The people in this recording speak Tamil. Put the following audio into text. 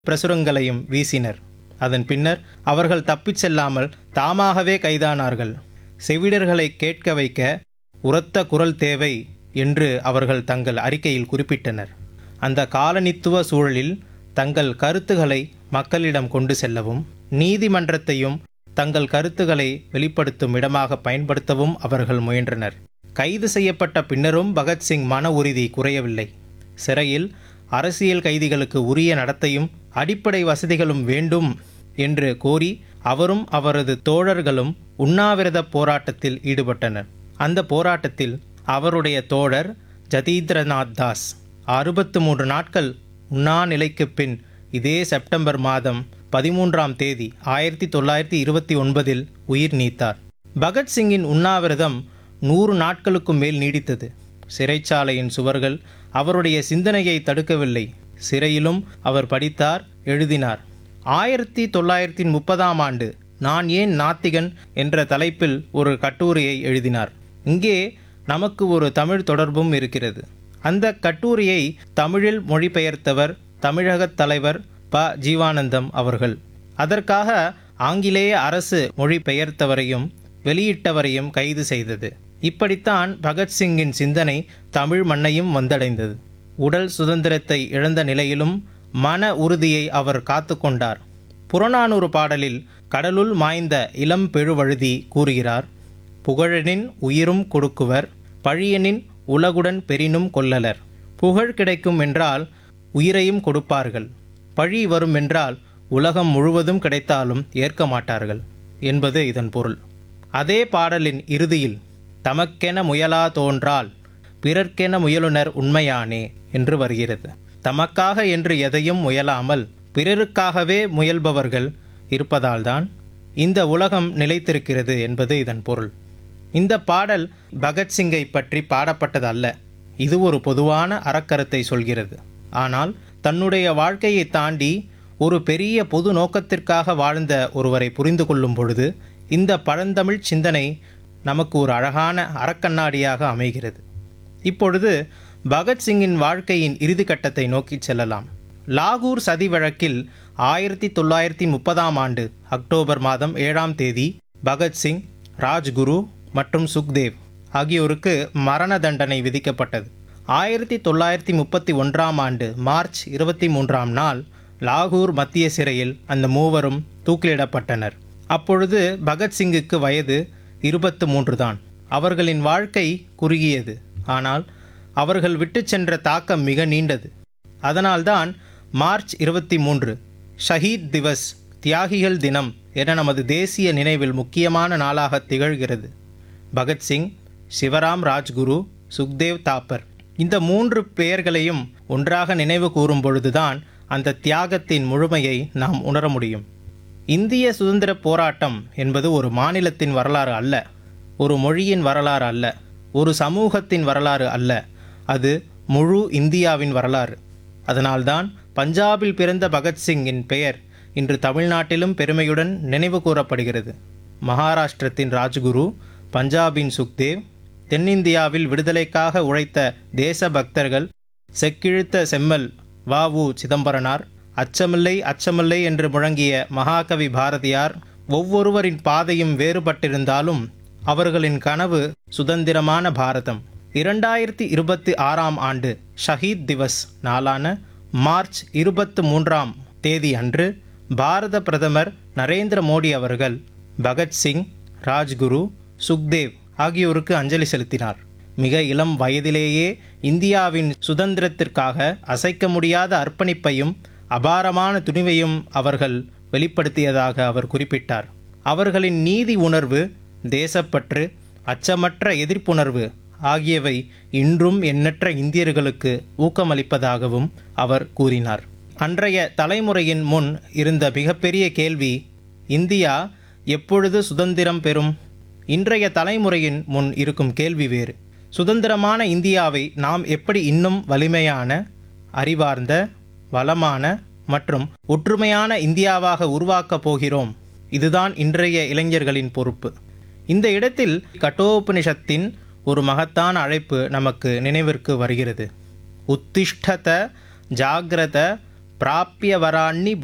பிரசுரங்களையும் வீசினர் அதன் பின்னர் அவர்கள் தப்பிச் செல்லாமல் தாமாகவே கைதானார்கள் செவிடர்களை கேட்க வைக்க உரத்த குரல் தேவை என்று அவர்கள் தங்கள் அறிக்கையில் குறிப்பிட்டனர் அந்த காலனித்துவ சூழலில் தங்கள் கருத்துக்களை மக்களிடம் கொண்டு செல்லவும் நீதிமன்றத்தையும் தங்கள் கருத்துக்களை வெளிப்படுத்தும் இடமாக பயன்படுத்தவும் அவர்கள் முயன்றனர் கைது செய்யப்பட்ட பின்னரும் பகத்சிங் மன உறுதி குறையவில்லை சிறையில் அரசியல் கைதிகளுக்கு உரிய நடத்தையும் அடிப்படை வசதிகளும் வேண்டும் என்று கோரி அவரும் அவரது தோழர்களும் உண்ணாவிரத போராட்டத்தில் ஈடுபட்டனர் அந்த போராட்டத்தில் அவருடைய தோழர் ஜதீந்திரநாத் தாஸ் அறுபத்து மூன்று நாட்கள் உண்ணா நிலைக்குப் பின் இதே செப்டம்பர் மாதம் பதிமூன்றாம் தேதி ஆயிரத்தி தொள்ளாயிரத்தி இருபத்தி ஒன்பதில் உயிர் நீத்தார் பகத்சிங்கின் உண்ணாவிரதம் நூறு நாட்களுக்கும் மேல் நீடித்தது சிறைச்சாலையின் சுவர்கள் அவருடைய சிந்தனையை தடுக்கவில்லை சிறையிலும் அவர் படித்தார் எழுதினார் ஆயிரத்தி தொள்ளாயிரத்தி முப்பதாம் ஆண்டு நான் ஏன் நாத்திகன் என்ற தலைப்பில் ஒரு கட்டுரையை எழுதினார் இங்கே நமக்கு ஒரு தமிழ் தொடர்பும் இருக்கிறது அந்த கட்டுரையை தமிழில் மொழிபெயர்த்தவர் தமிழகத் தலைவர் ப ஜீவானந்தம் அவர்கள் அதற்காக ஆங்கிலேய அரசு மொழிபெயர்த்தவரையும் வெளியிட்டவரையும் கைது செய்தது இப்படித்தான் பகத்சிங்கின் சிந்தனை தமிழ் மண்ணையும் வந்தடைந்தது உடல் சுதந்திரத்தை இழந்த நிலையிலும் மன உறுதியை அவர் காத்து கொண்டார் புறநானூறு பாடலில் கடலுள் மாய்ந்த இளம் பெருவழுதி கூறுகிறார் புகழனின் உயிரும் கொடுக்குவர் பழியனின் உலகுடன் பெரினும் கொல்லலர் புகழ் கிடைக்கும் என்றால் உயிரையும் கொடுப்பார்கள் பழி வரும் என்றால் உலகம் முழுவதும் கிடைத்தாலும் ஏற்க மாட்டார்கள் என்பது இதன் பொருள் அதே பாடலின் இறுதியில் தமக்கென முயலா தோன்றால் பிறர்க்கென முயலுனர் உண்மையானே என்று வருகிறது தமக்காக என்று எதையும் முயலாமல் பிறருக்காகவே முயல்பவர்கள் இருப்பதால்தான் இந்த உலகம் நிலைத்திருக்கிறது என்பது இதன் பொருள் இந்த பாடல் பகத்சிங்கை பற்றி பாடப்பட்டதல்ல இது ஒரு பொதுவான அறக்கருத்தை சொல்கிறது ஆனால் தன்னுடைய வாழ்க்கையை தாண்டி ஒரு பெரிய பொது நோக்கத்திற்காக வாழ்ந்த ஒருவரை புரிந்து கொள்ளும் பொழுது இந்த பழந்தமிழ் சிந்தனை நமக்கு ஒரு அழகான அறக்கண்ணாடியாக அமைகிறது இப்பொழுது பகத்சிங்கின் வாழ்க்கையின் இறுதி கட்டத்தை நோக்கி செல்லலாம் லாகூர் சதி வழக்கில் ஆயிரத்தி தொள்ளாயிரத்தி முப்பதாம் ஆண்டு அக்டோபர் மாதம் ஏழாம் தேதி பகத்சிங் ராஜ்குரு மற்றும் சுக்தேவ் ஆகியோருக்கு மரண தண்டனை விதிக்கப்பட்டது ஆயிரத்தி தொள்ளாயிரத்தி முப்பத்தி ஒன்றாம் ஆண்டு மார்ச் இருபத்தி மூன்றாம் நாள் லாகூர் மத்திய சிறையில் அந்த மூவரும் தூக்கிலிடப்பட்டனர் அப்பொழுது பகத்சிங்குக்கு வயது இருபத்து மூன்று தான் அவர்களின் வாழ்க்கை குறுகியது ஆனால் அவர்கள் விட்டு சென்ற தாக்கம் மிக நீண்டது அதனால்தான் மார்ச் இருபத்தி மூன்று ஷஹீத் திவஸ் தியாகிகள் தினம் என நமது தேசிய நினைவில் முக்கியமான நாளாக திகழ்கிறது பகத்சிங் சிவராம் ராஜ்குரு சுக்தேவ் தாப்பர் இந்த மூன்று பெயர்களையும் ஒன்றாக நினைவு கூறும் பொழுதுதான் அந்த தியாகத்தின் முழுமையை நாம் உணர முடியும் இந்திய சுதந்திர போராட்டம் என்பது ஒரு மாநிலத்தின் வரலாறு அல்ல ஒரு மொழியின் வரலாறு அல்ல ஒரு சமூகத்தின் வரலாறு அல்ல அது முழு இந்தியாவின் வரலாறு அதனால்தான் பஞ்சாபில் பிறந்த பகத்சிங்கின் பெயர் இன்று தமிழ்நாட்டிலும் பெருமையுடன் நினைவு கூறப்படுகிறது மகாராஷ்டிரத்தின் ராஜ்குரு பஞ்சாபின் சுக்தேவ் தென்னிந்தியாவில் விடுதலைக்காக உழைத்த தேச பக்தர்கள் செக்கிழுத்த செம்மல் வ உ சிதம்பரனார் அச்சமில்லை அச்சமில்லை என்று முழங்கிய மகாகவி பாரதியார் ஒவ்வொருவரின் பாதையும் வேறுபட்டிருந்தாலும் அவர்களின் கனவு சுதந்திரமான பாரதம் இரண்டாயிரத்தி இருபத்தி ஆறாம் ஆண்டு ஷஹீத் திவஸ் நாளான மார்ச் இருபத்து மூன்றாம் தேதி அன்று பாரத பிரதமர் நரேந்திர மோடி அவர்கள் பகத்சிங் ராஜ்குரு சுக்தேவ் ஆகியோருக்கு அஞ்சலி செலுத்தினார் மிக இளம் வயதிலேயே இந்தியாவின் சுதந்திரத்திற்காக அசைக்க முடியாத அர்ப்பணிப்பையும் அபாரமான துணிவையும் அவர்கள் வெளிப்படுத்தியதாக அவர் குறிப்பிட்டார் அவர்களின் நீதி உணர்வு தேசப்பற்று அச்சமற்ற எதிர்ப்புணர்வு ஆகியவை இன்றும் எண்ணற்ற இந்தியர்களுக்கு ஊக்கமளிப்பதாகவும் அவர் கூறினார் அன்றைய தலைமுறையின் முன் இருந்த மிகப்பெரிய கேள்வி இந்தியா எப்பொழுது சுதந்திரம் பெறும் இன்றைய தலைமுறையின் முன் இருக்கும் கேள்வி வேறு சுதந்திரமான இந்தியாவை நாம் எப்படி இன்னும் வலிமையான அறிவார்ந்த வளமான மற்றும் ஒற்றுமையான இந்தியாவாக உருவாக்கப் போகிறோம் இதுதான் இன்றைய இளைஞர்களின் பொறுப்பு இந்த இடத்தில் கட்டோபனிஷத்தின் ஒரு மகத்தான அழைப்பு நமக்கு நினைவிற்கு வருகிறது உத்திஷ்டத ஜாகிரத பிராப்பிய வராண்ணி